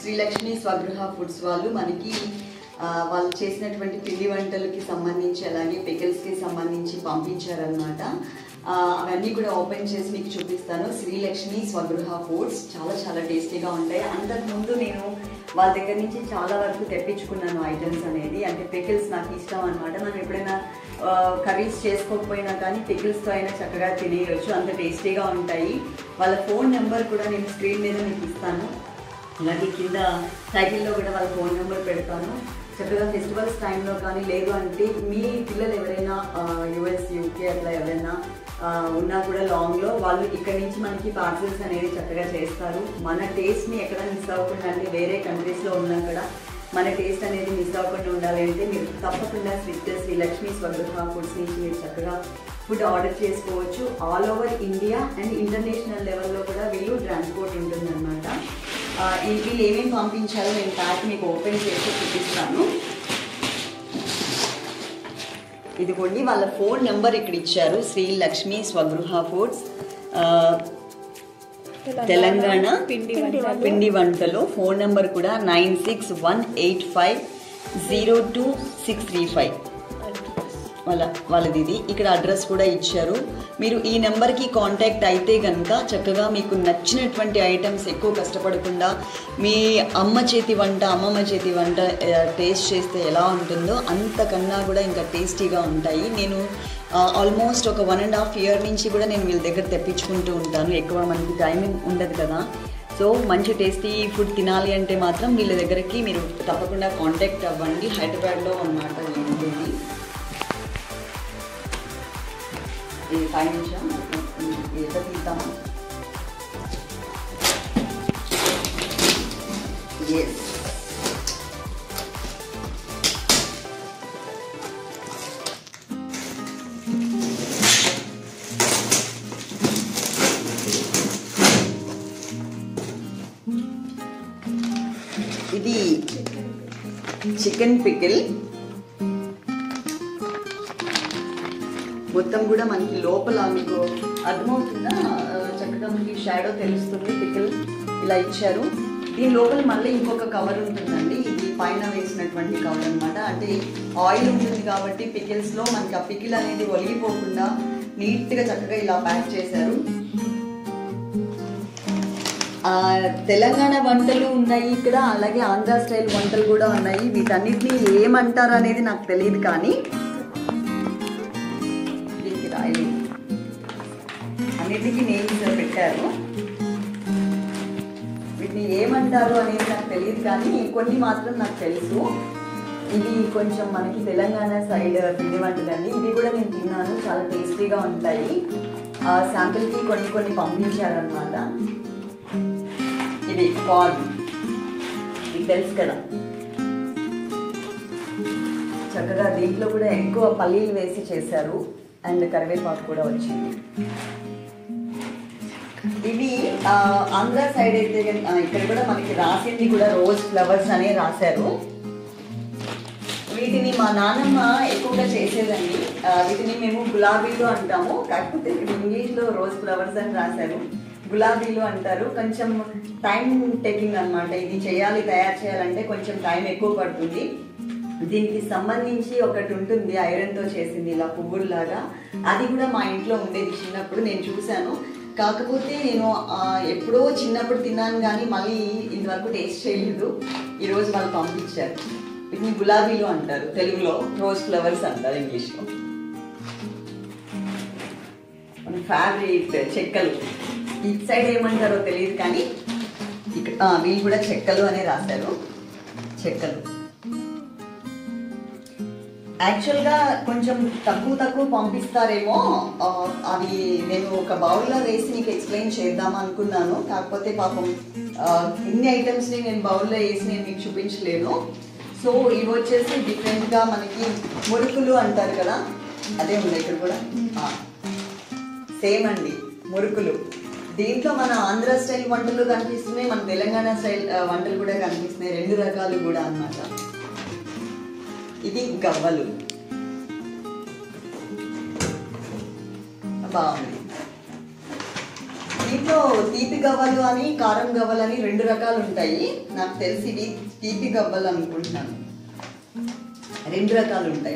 Srilakshmi స్వగృహ foods వాళ్ళు మనకి ఆ, వాళ్ళు చేసినటువంటి పిండి వంటలకి సంబంధించి అలాగే పికిల్స్కి సంబంధించి పంపించారనమాట ఆ, అవన్నీ కూడా ఓపెన్ చేసి మీకు చూపిస్తాను శ్రీలక్ష్మి స్వగృహ ఫుడ్స్ చాలా చాలా టేస్టీగా ఉంటాయి అంతకుముందు నేను వాళ్ళ దగ్గర నుంచి చాలా వరకు తెప్పించుకున్నాను ఐటమ్స్ అనేది అంటే పికిల్స్ నాకు ఇష్టం అనమాట మనం ఎప్పుడైనా కర్రీస్ చేసుకోకపోయినా కానీ పికిల్స్తో అయినా చక్కగా తినేయచ్చు అంత టేస్టీగా ఉంటాయి వాళ్ళ ఫోన్ నెంబర్ కూడా నేను స్క్రీన్ మీద మీకు ఇస్తాను అలాగే కింద టైటిల్లో కూడా వాళ్ళ ఫోన్ నెంబర్ పెడతాను చక్కగా ఫెస్టివల్స్ టైంలో కానీ లేదు అంటే మీ పిల్లలు ఎవరైనా యుఎస్ యూకే అట్లా ఎవరైనా ఆ, ఉన్నా కూడా లాంగ్లో వాళ్ళు ఇక్కడ నుంచి మనకి పార్సల్స్ అనేది చక్కగా చేస్తారు మన టేస్ట్ని ఎక్కడ మిస్ అవ్వకుండా అంటే వేరే కంట్రీస్లో ఉన్నా కూడా మన టేస్ట్ అనేది మిస్ అవ్వకుండా ఉండాలంటే మీరు తప్పకుండా స్విచ్ శ్రీ లక్ష్మీ స్వగృహ ఫుడ్స్ నుంచి మీరు చక్కగా ఫుడ్ ఆర్డర్ చేసుకోవచ్చు all over India and international లెవెల్లో కూడా వీళ్ళు ట్రాన్స్పోర్ట్ ఉంటుందన్నమాట ఆ, ఈ- వీళ్ళు ఏమేమి పంపించారో నేను ప్యాక్ మీకు ఓపెన్ చేసి చూపిస్తాను ఇదిగోండి వాళ్ళ ఫోన్ నెంబర్ ఇక్కడ ఇచ్చారు శ్రీ లక్ష్మి స్వగృహ ఫుడ్స్ ఆ, తెలంగాణ పిండి వంటలు. పిండి వంటలు ఫోన్ నెంబర్ కూడా nine six one eight five zero two six three five వాళ్ళ వాళ్ళది ఇది ఇక్కడ అడ్రస్ కూడా ఇచ్చారు మీరు ఈ నెంబర్కి కాంటాక్ట్ అయితే కనుక చక్కగా మీకు నచ్చినటువంటి ఐటమ్స్ ఎక్కువ కష్టపడకుండా మీ అమ్మ చేతి వంట అమ్మమ్మ చేతి వంట టేస్ట్ చేస్తే ఎలా ఉంటుందో అంతకన్నా కూడా ఇంకా టేస్టీగా ఉంటాయి నేను ఆల్మోస్ట్ ఒక వన్ అండ్ హాఫ్ ఇయర్ నుంచి కూడా నేను వీళ్ళ దగ్గర తెప్పించుకుంటూ ఉంటాను ఎక్కువ మనకి టైమింగ్ ఉండదు కదా సో మంచి టేస్టీ ఫుడ్ తినాలి అంటే మాత్రం వీళ్ళ దగ్గరికి మీరు తప్పకుండా కాంటాక్ట్ అవ్వండి హైదరాబాద్లో అన్నమాట ఇది ఉంటుంది ఇది పై నిమిషం ఎంత తీద్దాము ఎస్ ఇది చికెన్ పికిల్ మొత్తం కూడా మనకి లోపల మీకు అర్థమవుతుందా ఆ, చక్కగా మనకి షాడో తెలుస్తుంది పికిల్ ఇలా ఇచ్చారు దీని లోపల మళ్ళీ ఇంకొక కవర్ ఉంటుందండి ఇది పైన వేసినటువంటి కవర్ అన్నమాట అంటే ఆయిల్ ఉంటుంది కాబట్టి పికిల్స్లో మనకి ఆ పికిల్ అనేది ఒలిగిపోకుండా నీట్గా చక్కగా ఇలా ప్యాక్ చేశారు ఆ, తెలంగాణ వంటలు ఉన్నాయి ఇక్కడ అలాగే ఆంధ్ర స్టైల్ వంటలు కూడా ఉన్నాయి వీటన్నిటిని ఏమంటారు అనేది నాకు తెలియదు కానీ దీనికి రాయలేదు అన్నిటికీ నేమ్స్ పెట్టారు వీటిని ఏమంటారు అనేది నాకు తెలియదు కానీ కొన్ని మాత్రం నాకు తెలుసు ఇది కొంచెం మనకి తెలంగాణ సైడ్ పిండి వంటలండి ఇవి కూడా నేను తిన్నాను చాలా టేస్టీగా ఉంటాయి ఆ శాంపిల్కి కొన్ని కొన్ని పంపించారనమాట ఇది కార్న్ ఇది తెలుసు కదా చక్కగా దీంట్లో కూడా ఎక్కువ పల్లీలు వేసి చేశారు అండ్ కరివేపాకు కూడా వచ్చింది ఇవి ఆ, ఆంధ్ర సైడ్ అయితే గనుక- ఆ, ఇక్కడ కూడా మనకి రాసింది కూడా రోజ్ ఫ్లవర్స్ అనే రాశారు వీటిని మా నాన్నమ్మ ఎక్కువగా చేసేదండి ఆ, వీటిని మేము గులాబీలు అంటాము కాకపోతే ఇక్కడ ఇంగ్లీష్లో రోజ్ ఫ్లవర్స్ అని రాశారు గులాబీలు అంటారు కొంచెం టైం టేకింగ్ అన్నమాట ఇది చేయాలి తయారు చేయాలంటే కొంచెం టైం ఎక్కువ పడుతుంది దీనికి సంబంధించి ఒకటి ఉంటుంది ఐరన్తో చేసింది ఇలా పువ్వుల్లాగా అది కూడా మా ఇంట్లో ఉండేది చిన్నప్పుడు నేను చూశాను కాకపోతే నేను ఆ, ఎప్పుడో చిన్నప్పుడు తిన్నాను కానీ మళ్ళీ ఇంతవరకు టేస్ట్ చేయలేదు ఈరోజు వాళ్ళు పంపించారు వీటిని గులాబీలు అంటారు తెలుగులో రోజ్ ఫ్లవర్స్ అంటారు ఇంగ్లీష్లో మన ఫేవరెట్ చెక్కలు ఇటు సైడ్ ఏమంటారో తెలియదు కానీ ఇక్కడ ఆ, వీళ్ళు కూడా చెక్కలు అనే రాశారు చెక్కలు యాక్చువల్గా కొంచెం తక్కువ తక్కువ పంపిస్తారేమో ఆ, అవి నేను ఒక బౌల్లో వేసి నీకు ఎక్స్ప్లెయిన్ చేద్దాం అనుకున్నాను కాకపోతే పాపం ఆ, ఇన్ని ఐటమ్స్ని నేను బౌల్లో వేసి నేను మీకు చూపించలేను సో ఇవి వచ్చేసి డిఫరెంట్గా మనకి మురుకులు అంటారు కదా అదే ఉంది ఇక్కడ కూడా సేమ్ అండి మురుకులు దీంట్లో మన ఆంధ్ర స్టైల్ వంటలు కనిపిస్తున్నాయి మన తెలంగాణ స్టైల్ ఆ, వంటలు కూడా కనిపిస్తున్నాయి రెండు రకాలు కూడా అన్నమాట ఇది గవ్వలు బాగుంది దీంట్లో తీపి గవ్వలు అని కారం గవ్వలు అని రెండు రకాలు ఉంటాయి నాకు తెలిసి ఇవి తీపి గవ్వలు అనుకుంటున్నాను రెండు రకాలు ఉంటాయి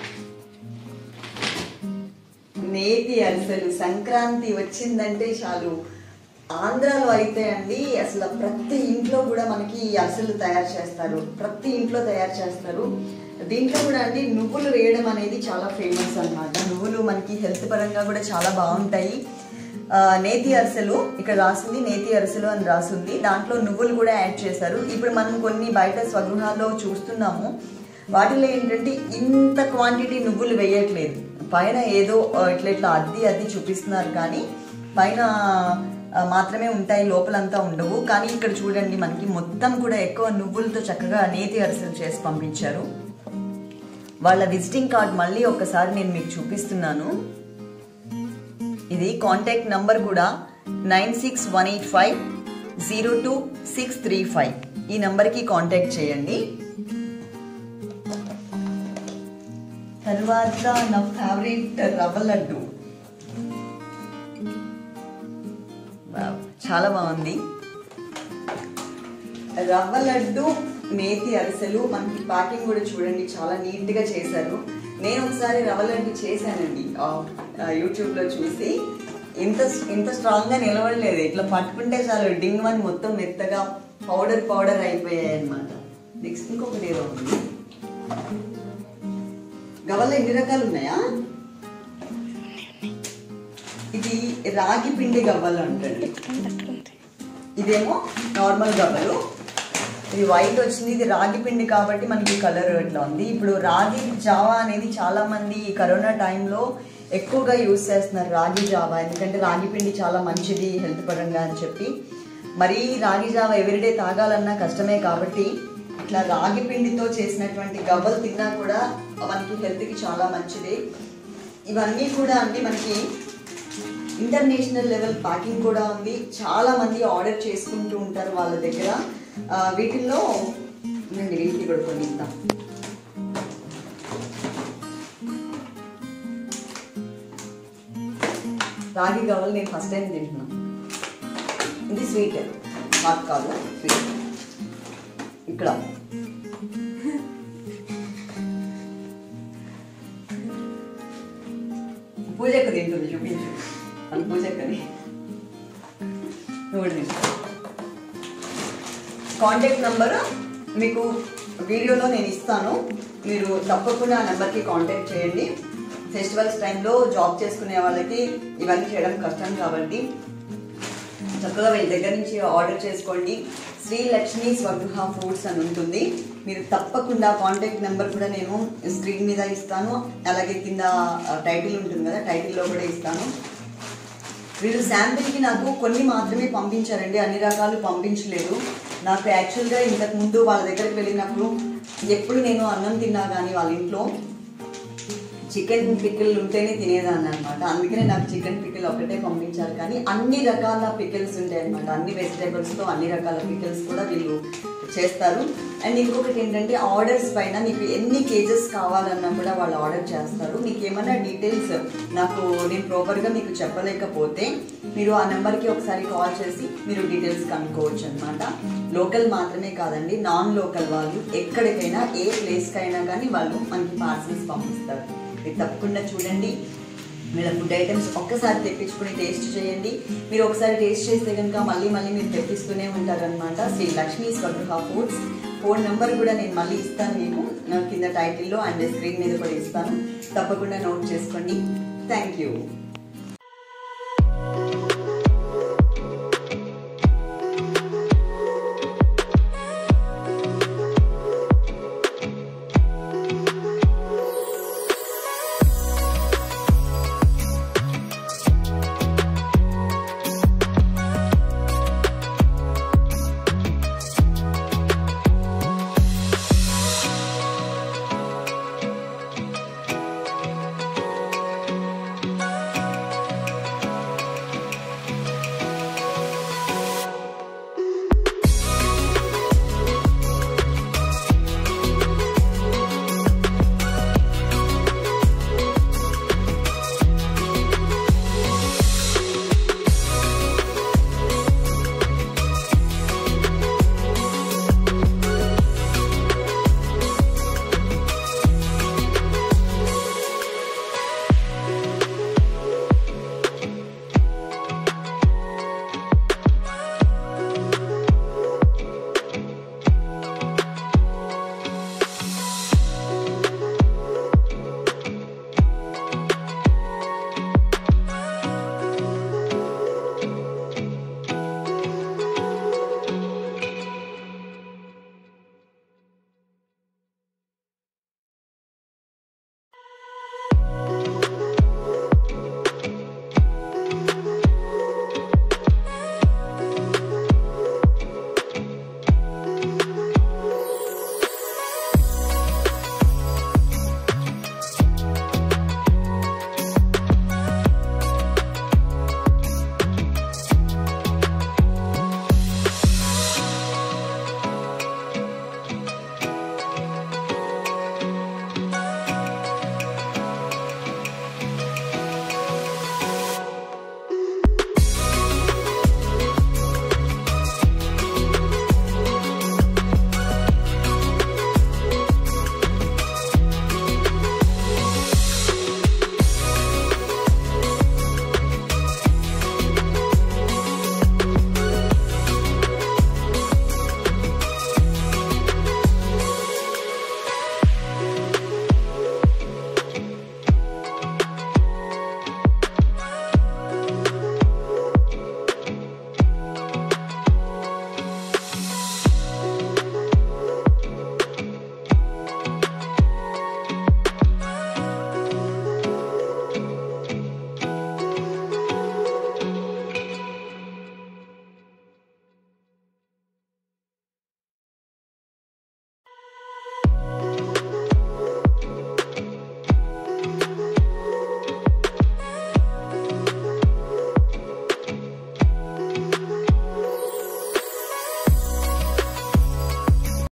నేతి అరిసెలు సంక్రాంతి వచ్చిందంటే చాలు ఆంధ్రాలో అయితే అండి అసలు ప్రతి ఇంట్లో కూడా మనకి ఈ అరిసెలు తయారు చేస్తారు ప్రతి ఇంట్లో తయారు చేస్తారు దీంట్లో కూడా అండి నువ్వులు వేయడం అనేది చాలా ఫేమస్ అన్నమాట నువ్వులు మనకి హెల్త్ పరంగా కూడా చాలా బాగుంటాయి ఆ, నేతి అరిసెలు ఇక్కడ రాసింది నేతి అరిసెలు అని రాసింది దాంట్లో నువ్వులు కూడా యాడ్ చేశారు ఇప్పుడు మనం కొన్ని బయట స్వగృహాల్లో చూస్తున్నాము వాటిలో ఏంటంటే ఇంత క్వాంటిటీ నువ్వులు వేయట్లేదు పైన ఏదో ఆ, ఇట్లా ఇట్లా అద్ది అద్ది చూపిస్తున్నారు కానీ పైన ఆ, మాత్రమే ఉంటాయి లోపలంతా ఉండవు కానీ ఇక్కడ చూడండి మనకి మొత్తం కూడా ఎక్కువ నువ్వులతో చక్కగా నేతి అరిసెలు చేసి పంపించారు వాళ్ళ విజిటింగ్ కార్డ్ మళ్ళీ ఒక్కసారి నేను మీకు చూపిస్తున్నాను ఇది కాంటాక్ట్ నంబర్ కూడా nine six one eight five zero two six three five ఈ నంబర్కి కాంటాక్ట్ చేయండి తర్వాత నా ఫేవరెట్ రవ్వ లడ్డు వావ్, చాలా బాగుంది రవ్వ లడ్డు నేతి అరిసెలు మనకి ప్యాకింగ్ కూడా చూడండి చాలా నీట్ గా చేశారు నేను ఒకసారి రవ్వ లడ్డు చేశానండి ఆ, ఆ, యూట్యూబ్ లో చూసి ఇంత ఇంత స్ట్రాంగ్ గా నిలవడలేదు ఇట్లా పట్టుకుంటే చాలు డింగ్ అని మొత్తం మెత్తగా పౌడర్ పౌడర్ అయిపోయాయి అనమాట నెక్స్ట్ ఇంకొకటి ఏదో ఉంది గవల్లో ఎన్ని రకాలు ఉన్నాయా ఇది రాగి పిండి గవ్వలు అంటండి ఇదేమో నార్మల్ గవ్వలు ఇది వైట్ వచ్చింది ఇది రాగి పిండి కాబట్టి మనకి కలర్ ఇట్లా ఉంది ఇప్పుడు రాగి జావా అనేది చాలా మంది ఈ కరోనా టైంలో ఎక్కువగా యూస్ చేస్తున్నారు రాగి జావా ఎందుకంటే రాగి పిండి చాలా మంచిది హెల్త్ పరంగా అని చెప్పి మరి రాగి జావా ఎవ్రీడే తాగాలన్నా కష్టమే కాబట్టి ఇట్లా రాగి పిండితో చేసినటువంటి గవ్వలు తిన్నా కూడా మనకి హెల్త్కి చాలా మంచిది ఇవన్నీ కూడా అండి మనకి ఇంటర్నేషనల్ లెవెల్ ప్యాకింగ్ కూడా ఉంది చాలా మంది ఆర్డర్ చేసుకుంటూ ఉంటారు వాళ్ళ దగ్గర ఆ, వీటిల్లో నేను వీటికి కూడా కొన్ని ఇద్దాం రాగి గవ్వలు నేను ఫస్ట్ టైం తింటున్నా ఇది స్వీట్ హాట్ కాదు స్వీట్ ఇక్కడ పూజక్క తింటుంది చూపించు అని పూజక్కని నువ్వు కూడా తీసుకో కాంటాక్ట్ నంబర్ మీకు వీడియోలో నేను ఇస్తాను మీరు తప్పకుండా ఆ నెంబర్కి కాంటాక్ట్ చేయండి ఫెస్టివల్స్ టైంలో జాబ్ చేసుకునే వాళ్ళకి ఇవన్నీ చేయడం కష్టం కాబట్టి చక్కగా వీళ్ళ దగ్గర నుంచి ఆర్డర్ చేసుకోండి శ్రీ లక్ష్మి స్వగృహ ఫుడ్స్ అని ఉంటుంది మీరు తప్పకుండా కాంటాక్ట్ నెంబర్ కూడా నేను స్క్రీన్ మీద ఇస్తాను అలాగే కింద టైటిల్ ఉంటుంది కదా టైటిల్లో కూడా ఇస్తాను వీళ్ళు శాంపిల్కి నాకు కొన్ని మాత్రమే పంపించారండి అన్ని రకాలు పంపించలేదు నాకు యాక్చువల్గా ఇంతకు ముందు వాళ్ళ దగ్గరికి వెళ్ళినప్పుడు ఎప్పుడు నేను అన్నం తిన్నా కానీ వాళ్ళ ఇంట్లో చికెన్ పికిల్ ఉంటేనే తినేదాన్ని అనమాట అందుకనే నాకు చికెన్ పికిల్ ఒకటే పంపించారు కానీ అన్ని రకాల పికిల్స్ ఉంటాయి అనమాట అన్ని వెజిటేబుల్స్తో అన్ని రకాల పికిల్స్ కూడా వీళ్ళు చేస్తారు అండ్ ఇంకొకటి ఏంటంటే ఆర్డర్స్ పైన మీకు ఎన్ని కేజెస్ కావాలన్నా కూడా వాళ్ళు ఆర్డర్ చేస్తారు మీకు ఏమైనా డీటెయిల్స్ నాకు నేను ప్రాపర్గా మీకు చెప్పలేకపోతే మీరు ఆ నెంబర్కి ఒకసారి కాల్ చేసి మీరు డీటెయిల్స్ కనుక్కోవచ్చు అనమాట లోకల్ మాత్రమే కాదండి నాన్ లోకల్ వాళ్ళు ఎక్కడికైనా ఏ ప్లేస్కైనా కానీ వాళ్ళు మనకి పార్సల్స్ పంపిస్తారు మీరు తప్పకుండా చూడండి వీళ్ళ ఫుడ్ ఐటమ్స్ ఒక్కసారి తెప్పించుకుని టేస్ట్ చేయండి మీరు ఒకసారి టేస్ట్ చేస్తే కనుక మళ్ళీ మళ్ళీ మీరు తెప్పిస్తూనే ఉంటారనమాట Sri Lakshmi Swagruha foods phone number కూడా నేను మళ్ళీ ఇస్తాను మీకు నా కింద టైటిల్లో అండ్ స్క్రీన్ మీద కూడా ఇస్తాను తప్పకుండా నోట్ చేసుకోండి థ్యాంక్ యూ